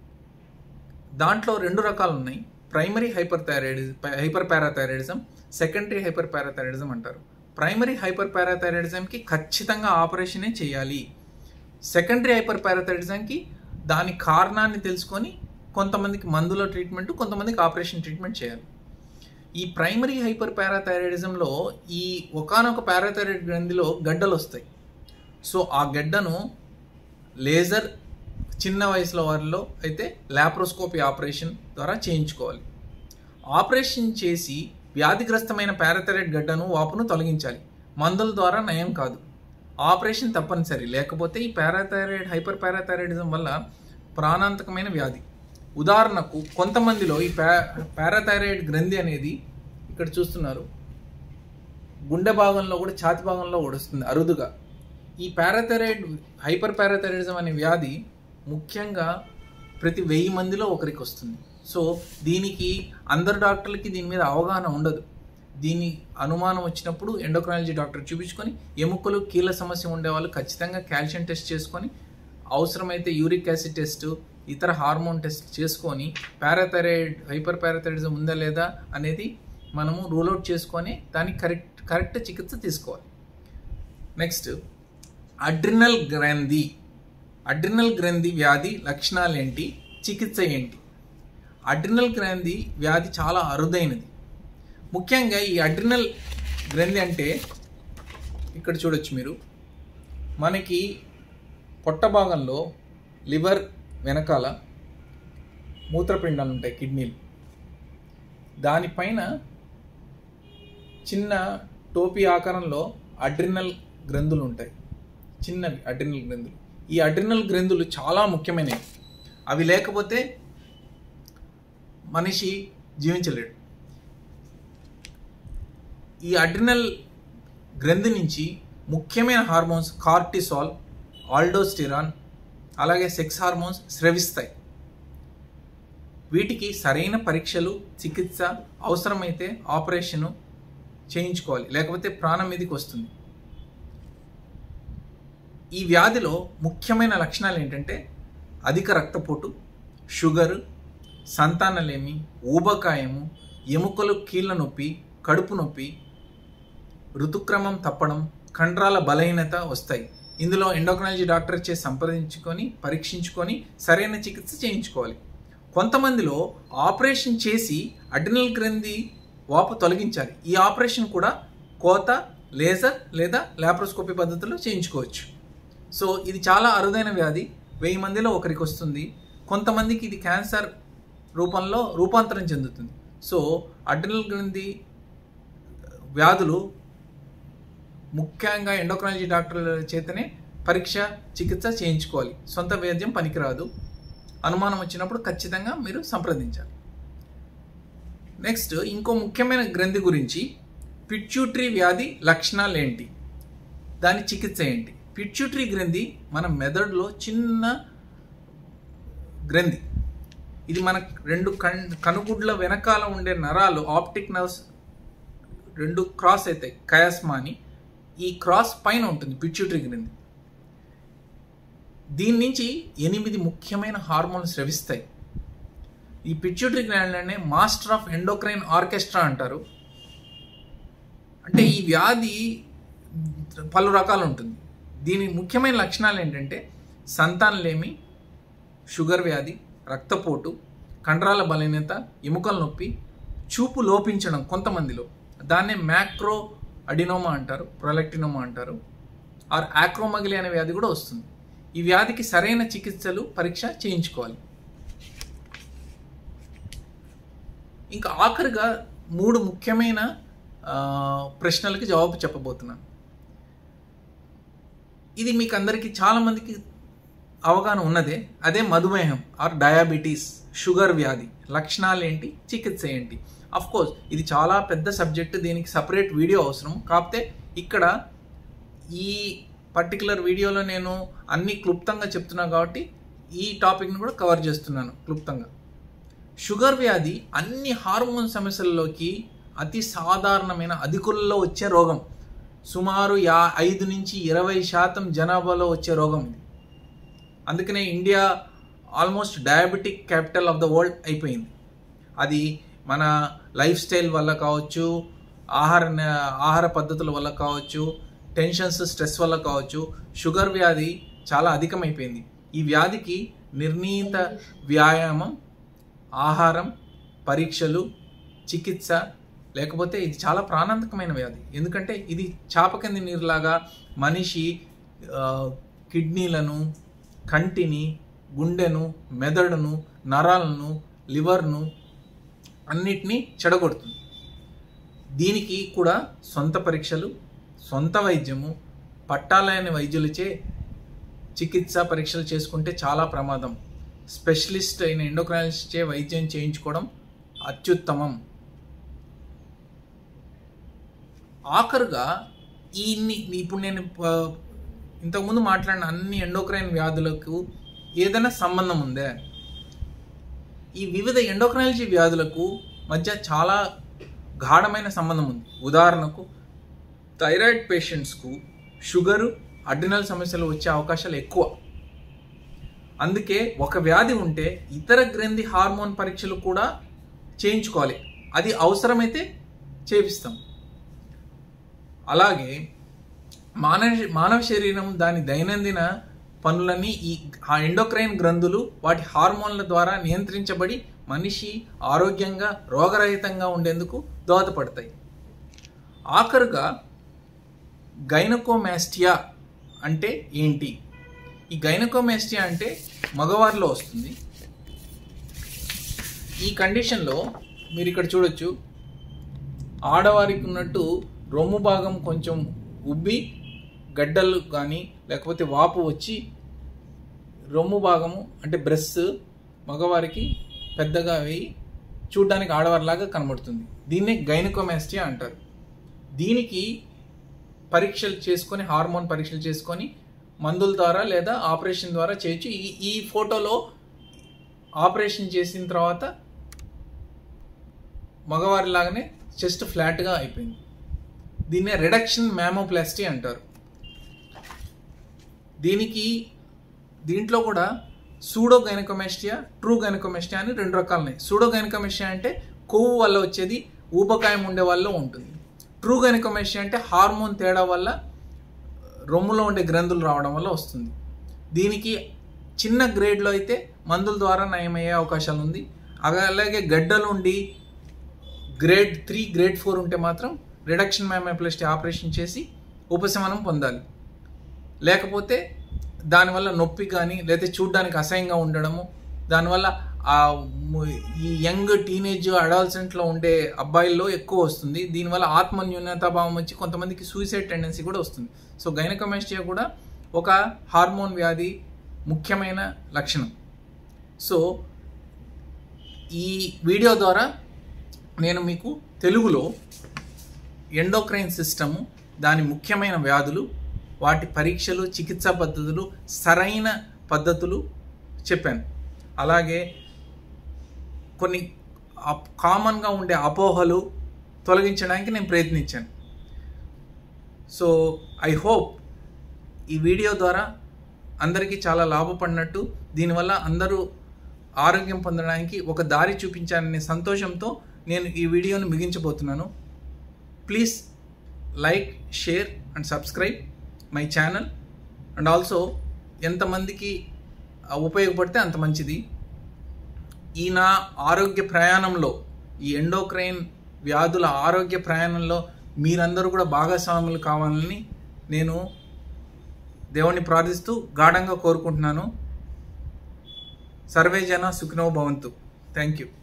S1: దాంట్లో రెండు రకాలు ఉన్నాయి primary hyper thyroidism hyper parathyroidism secondary hyper parathyroidism అంటారు ప్రైమరీ హైపర్ పారాథైరాయిడిజంకి ఖచ్చితంగా ఆపరేషనే చేయాలి సెకండరీ హైపర్ పారాథైరాయిడిజంకి దాని కారణాన్ని తెలుసుకొని కొంతమందికి మందుల ట్రీట్మెంట్ కొంతమందికి ఆపరేషన్ ట్రీట్మెంట్ చేయాలి ఈ ప్రైమరీ హైపర్ పారాథైరాయిడిజంలో ఈ ఒకనొక పారాథైరాయిడ్ గ్రంథిలో గడ్డలు వస్తాయి సో ఆ గడ్డను లేజర్ చిన్న వయసులో వారిలో అయితే లాప్రోస్కోపీ ఆపరేషన్ ద్వారా చేయించుకోవాలి ఆపరేషన్ చేసి వ్యాధిగ్రస్తమైన పారాథైరాయిడ్ గడ్డను వాపును తొలగించాలి మందుల ద్వారా నయం కాదు ఆపరేషన్ తప్పనిసరి లేకపోతే ఈ పారాథైరాయిడ్ హైపర్ పారాథైరాయిడిజం వల్ల ప్రాణాంతకమైన వ్యాధి ఉదాహరణకు కొంతమందిలో ఈ పా పారాథైరాయిడ్ గ్రంథి అనేది ఇక్కడ చూస్తున్నారు గుండె భాగంలో కూడా ఛాతి భాగంలో కూడా వస్తుంది అరుదుగా ఈ పారాథైరాయిడ్ హైపర్ పారాథైరాయిడిజం అనే వ్యాధి ముఖ్యంగా ప్రతి వెయ్యి మందిలో ఒకరికి వస్తుంది సో దీనికి అందరు డాక్టర్లకి దీని మీద అవగాహన ఉండదు దీని అనుమానం వచ్చినప్పుడు ఎండోక్రాలజీ డాక్టర్ చూపించుకొని ఎముకలు కీళ్ళ సమస్య ఉండే వాళ్ళు ఖచ్చితంగా కాల్షియం టెస్ట్ చేసుకొని అవసరమైతే యూరిక్ యాసిడ్ టెస్ట్ ఇతర హార్మోన్ టెస్ట్ చేసుకొని పారాథైరాయిడ్ హైపర్ పారాథైరాయిడిజం ఉందా లేదా అనేది మనము రూల్ అవుట్ చేసుకొని దానికి కరెక్ట్ కరెక్ట్ చికిత్స తీసుకోవాలి నెక్స్ట్ అడ్రినల్ గ్రంథి అడ్రినల్ గ్రంథి వ్యాధి లక్షణాలు ఏంటి చికిత్స ఏంటి అడ్రినల్ గ్రంథి వ్యాధి చాలా అరుదైనది ముఖ్యంగా ఈ అడ్రినల్ గ్రంథి అంటే ఇక్కడ చూడొచ్చు మీరు మనకి పొట్ట భాగంలో లివర్ వెనకాల మూత్రపిండాలు ఉంటాయి కిడ్నీలు దానిపైన చిన్న టోపీ ఆకారంలో అడ్రినల్ గ్రంథులు ఉంటాయి చిన్నవి అడ్రినల్ గ్రంథులు ఈ అడ్రినల్ గ్రంథులు చాలా ముఖ్యమైనవి అవి లేకపోతే మనిషి జీవించలేడు ఈ అడ్రినల్ గ్రంథి నుంచి ముఖ్యమైన హార్మోన్స్ కార్టిసాల్ ఆల్డోస్టిరాన్ అలాగే సెక్స్ హార్మోన్స్ స్రవిస్తాయి వీటికి సరైన పరీక్షలు చికిత్స అవసరమైతే ఆపరేషను చేయించుకోవాలి లేకపోతే ప్రాణం మీదకి వస్తుంది ఈ వ్యాధిలో ముఖ్యమైన లక్షణాలు ఏంటంటే అధిక రక్తపోటు షుగరు సంతానలేమి ఊబకాయము ఎముకలు కీళ్ళ నొప్పి కడుపు నొప్పి ఋతుక్రమం తప్పడం కండరాల బలహీనత వస్తాయి ఇందులో ఎండోక్రాలజీ డాక్టర్ చే సంప్రదించుకొని పరీక్షించుకొని సరైన చికిత్స చేయించుకోవాలి కొంతమందిలో ఆపరేషన్ చేసి అడ్రినల్ గ్రంథి వాపు తొలగించాలి ఈ ఆపరేషన్ కూడా కోత లేజర్ లేదా లాప్రోస్కోపీ పద్ధతిలో చేయించుకోవచ్చు సో ఇది చాలా అరుదైన వ్యాధి వెయ్యి మందిలో ఒకరికి వస్తుంది కొంతమందికి ఇది క్యాన్సర్ రూపంలో రూపాంతరం చెందుతుంది సో అడ్రినల్ గ్రంథి వ్యాధులు ముఖ్యంగా ఎండోక్రాలజీ డాక్టర్ల చేతనే పరీక్ష చికిత్స చేయించుకోవాలి సొంత వైద్యం పనికిరాదు అనుమానం వచ్చినప్పుడు ఖచ్చితంగా మీరు సంప్రదించాలి నెక్స్ట్ ఇంకో ముఖ్యమైన గ్రంథి గురించి పిట్యూటరీ వ్యాధి లక్షణాలు ఏంటి దాని చికిత్స ఏంటి పిట్యూటరీ గ్రంథి మన మెదడులో చిన్న గ్రంథి ఇది మన రెండు కన్ కనుగుడ్ల వెనకాల ఉండే నరాలు ఆప్టిక్ నర్వ్స్ రెండు క్రాస్ అవుతాయి కయాస్మా అని ఈ క్రాస్ పైన ఉంటుంది పిట్యూటరీ గ్రంథి దీని నుంచి ఎనిమిది ముఖ్యమైన హార్మోన్స్ స్రవిస్తాయి ఈ పిట్యూటరీ గ్లాండ్లనే మాస్టర్ ఆఫ్ ఎండోక్రైన్ ఆర్కెస్ట్రా అంటారు అంటే ఈ వ్యాధి పలు రకాలు ఉంటుంది దీని ముఖ్యమైన లక్షణాలు ఏంటంటే సంతానలేమి షుగర్ వ్యాధి రక్తపోటు కండరాల బలహీనత ఎముకల నొప్పి చూపు లోపించడం కొంతమందిలో దాన్నే మ్యాక్రో అడినోమా అంటారు ప్రొలెక్టినోమా అంటారు ఆర్ ఆక్రోమగిలి అనే వ్యాధి కూడా వస్తుంది ఈ వ్యాధికి సరైన చికిత్సలు పరీక్ష చేయించుకోవాలి ఇంకా ఆఖరిగా మూడు ముఖ్యమైన ప్రశ్నలకి జవాబు చెప్పబోతున్నాను ఇది మీకు అందరికీ చాలామందికి అవగాహన ఉన్నదే అదే మధుమేహం ఆర్ డయాబెటీస్ షుగర్ వ్యాధి లక్షణాలు ఏంటి చికిత్స ఏంటి అఫ్ కోర్స్ ఇది చాలా పెద్ద సబ్జెక్ట్ దీనికి సపరేట్ వీడియో అవసరం కాకపోతే ఇక్కడ ఈ పర్టికులర్ వీడియోలో నేను అన్ని క్లుప్తంగా చెప్తున్నా కాబట్టి ఈ టాపిక్ని కూడా కవర్ చేస్తున్నాను క్లుప్తంగా షుగర్ వ్యాధి అన్ని హార్మోన్ సమస్యల్లోకి అతి సాధారణమైన అధికుల్లో వచ్చే రోగం సుమారు యా ఐదు నుంచి ఇరవై శాతం జనాభాలో వచ్చే రోగం ఇది అందుకనే India almost diabetic capital of the world అయిపోయింది అది మన లైఫ్ స్టైల్ వల్ల కావచ్చు ఆహార ఆహార పద్ధతుల వల్ల కావచ్చు టెన్షన్స్ స్ట్రెస్ వల్ల కావచ్చు షుగర్ వ్యాధి చాలా అధికమైపోయింది ఈ వ్యాధికి నిర్ణీత వ్యాయామం ఆహారం పరీక్షలు చికిత్స లేకపోతే ఇది చాలా ప్రాణాంతకమైన వ్యాధి ఎందుకంటే ఇది చాపకింది నీరులాగా మనిషి ఆ, కిడ్నీలను కంటిని గుండెను మెదడును నరాలను లివర్ను అన్నిటినీ చెడగొడుతుంది దీనికి కూడా సొంత పరీక్షలు సొంత వైద్యము పట్టాలైన వైద్యులచే చికిత్స పరీక్షలు చేసుకుంటే చాలా ప్రమాదం స్పెషలిస్ట్ అయిన ఎండోక్రైనాలజిస్ట్ చే వైద్యం చేయించుకోవడం అత్యుత్తమం ఆఖరుగా ఈ ఇన్ని- ఇప్పుడు నేను ఆ, ఇంతకుముందు మాట్లాడిన అన్ని ఎండోక్రైన్ వ్యాధులకు ఏదైనా సంబంధం ఉందా ఈ వివిధ ఎండోక్రైనాలజీ వ్యాధులకు మధ్య చాలా గాఢమైన సంబంధం ఉంది ఉదాహరణకు థైరాయిడ్ పేషెంట్స్కు షుగరు అడ్రినల్ సమస్యలు వచ్చే అవకాశాలు ఎక్కువ అందుకే ఒక వ్యాధి ఉంటే ఇతర గ్రంథి హార్మోన్ పరీక్షలు కూడా చేయించుకోవాలి అది అవసరమైతే చేపిస్తాం అలాగే మానవ మానవ శరీరం దాని దైనందిన పనులన్నీ ఈ ఆ ఎండోక్రైన్ గ్రంథులు వాటి హార్మోన్ల ద్వారా నియంత్రించబడి మనిషి ఆరోగ్యంగా రోగరహితంగా ఉండేందుకు దోహదపడతాయి ఆఖరుగా గైనకోమాస్టియా అంటే ఏంటి ఈ గైనకోమాస్టియా అంటే మగవారిలో వస్తుంది ఈ కండిషన్లో మీరు ఇక్కడ చూడొచ్చు ఆడవారికి ఉన్నట్టు రొమ్ము భాగం కొంచెం ఉబ్బి గడ్డలు కానీ లేకపోతే వాపు వచ్చి రొమ్ము భాగము అంటే బ్రెస్ మగవారికి పెద్దగా వేయి చూడ్డానికి ఆడవారిలాగా కనబడుతుంది దీన్నే గైనకోమాస్టియా అంటారు దీనికి పరీక్షలు చేసుకొని హార్మోన్ పరీక్షలు చేసుకొని మందుల ద్వారా లేదా ఆపరేషన్ ద్వారా చేయొచ్చు ఈ ఈ ఫోటోలో ఆపరేషన్ చేసిన తర్వాత మగవారిలాగానే చెస్ట్ ఫ్లాట్గా అయిపోయింది దీన్నే రిడక్షన్ మ్యామోప్లాస్టీ అంటారు దీనికి దీంట్లో కూడా సూడో గైనకోమెస్టియా ట్రూ గైనకోమెస్టియా అని రెండు రకాలు ఉన్నాయి సూడో గైనకోమెస్టియా అంటే కొవ్వు వల్ల వచ్చేది ఊబకాయం ఉండే వాళ్ళలో ఉంటుంది ట్రూ గైనకోమెస్టియా అంటే హార్మోన్ తేడా వల్ల రొమ్ములో ఉండే గ్రంథులు రావడం వల్ల వస్తుంది దీనికి చిన్న గ్రేడ్లో అయితే మందుల ద్వారా నయమయ్యే అవకాశాలు ఉంది అలాగే గడ్డలు ఉండి గ్రేడ్ త్రీ గ్రేడ్ ఫోర్ ఉంటే మాత్రం రిడక్షన్ మ్యామోప్లాస్టీ ఆపరేషన్ చేసి ఉపశమనం పొందాలి లేకపోతే దానివల్ల నొప్పి కానీ లేదా చూడడానికి అసహ్యంగా ఉండడము దానివల్ల ఆ ము- ఈ యంగ్ టీనేజ్ అడాల్సెంట్లో ఉండే అబ్బాయిల్లో ఎక్కువ వస్తుంది దీనివల్ల ఆత్మ న్యూనతాభావం వచ్చి కొంతమందికి సూసైడ్ టెండెన్సీ కూడా వస్తుంది సో గైనకమెస్టియా కూడా ఒక హార్మోన్ వ్యాధి ముఖ్యమైన లక్షణం సో ఈ వీడియో ద్వారా నేను మీకు తెలుగులో ఎండోక్రైన్ సిస్టము దాని ముఖ్యమైన వ్యాధులు వాటి పరీక్షలు చికిత్సా పద్ధతులు సరైన పద్ధతులు చెప్పాను అలాగే కొన్ని అప్- కామన్గా ఉండే అపోహలు తొలగించడానికి నేను ప్రయత్నించాను సో ఐ హోప్ ఈ వీడియో ద్వారా అందరికీ చాలా లాభపడినట్టు దీనివల్ల అందరూ ఆరోగ్యం పొందడానికి ఒక దారి చూపించాననే సంతోషంతో నేను ఈ వీడియోను ముగించబోతున్నాను please like share and subscribe my channel and also ఎంతమందికి ఆ, ఉపయోగపడితే అంత మంచిది ఈ నా ఆరోగ్య ప్రయాణంలో ఈ ఎండోక్రైన్ వ్యాధుల ఆరోగ్య ప్రయాణంలో మీరందరూ కూడా భాగస్వాములు కావాలని నేను దేవుణ్ణి ప్రార్థిస్తూ గాఢంగా కోరుకుంటున్నాను సర్వే జన సుఖినో భవంతు థ్యాంక్ యూ